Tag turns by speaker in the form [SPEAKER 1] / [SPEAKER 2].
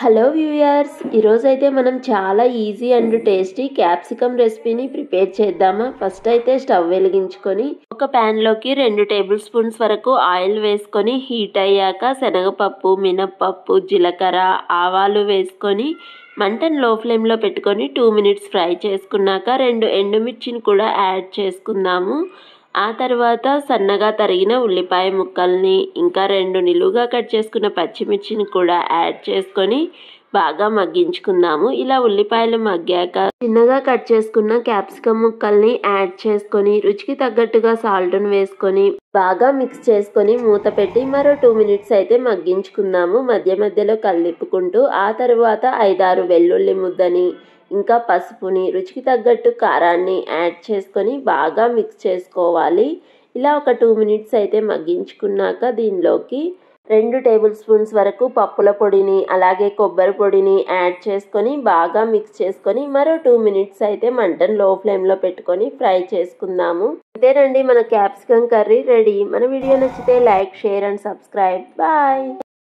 [SPEAKER 1] hello viewers ఈరోజు అయితే మనం చాలా ఈజీ అండ్ టేస్టీ క్యాప్సికమ్ రెసిపీని ప్రిపేర్ చేద్దామా ఫస్ట్ అయితే స్టవ్ వెలిగించుకొని ఒక ప్యాన్లోకి రెండు టేబుల్ స్పూన్స్ వరకు ఆయిల్ వేసుకొని హీట్ అయ్యాక శనగపప్పు మినప్పప్పు జీలకర్ర ఆవాలు వేసుకొని మంటను లో ఫ్లేమ్లో పెట్టుకొని టూ మినిట్స్ ఫ్రై చేసుకున్నాక రెండు ఎండుమిర్చిని కూడా యాడ్ చేసుకుందాము ఆ తర్వాత సన్నగా తరిగిన ఉల్లిపాయ ముక్కల్ని ఇంకా రెండు నిలువుగా కట్ చేసుకున్న పచ్చిమిర్చిని కూడా యాడ్ చేసుకొని బాగా మగ్గించుకుందాము ఇలా ఉల్లిపాయలు మగ్గాక చిన్నగా కట్ చేసుకున్న క్యాప్సికమ్ ముక్కల్ని యాడ్ చేసుకొని రుచికి తగ్గట్టుగా సాల్ట్ను వేసుకొని బాగా మిక్స్ చేసుకొని మూత పెట్టి మరో టూ మినిట్స్ అయితే మగ్గించుకుందాము మధ్య మధ్యలో కలిపుకుంటూ ఆ తర్వాత ఐదారు వెల్లుల్లి ముద్దని ఇంకా పసుపుని రుచికి తగ్గట్టు కారాన్ని యాడ్ చేసుకొని బాగా మిక్స్ చేసుకోవాలి ఇలా ఒక టూ మినిట్స్ అయితే మగ్గించుకున్నాక దీనిలోకి రెండు టేబుల్ స్పూన్స్ వరకు పప్పుల పొడిని అలాగే కొబ్బరి పొడిని యాడ్ చేసుకొని బాగా మిక్స్ చేసుకొని మరో టూ మినిట్స్ అయితే మంటను లో ఫ్లేమ్లో పెట్టుకొని ఫ్రై చేసుకుందాము అంతేనండి మన క్యాప్సికమ్ కర్రీ రెడీ మన వీడియో నచ్చితే like share and subscribe bye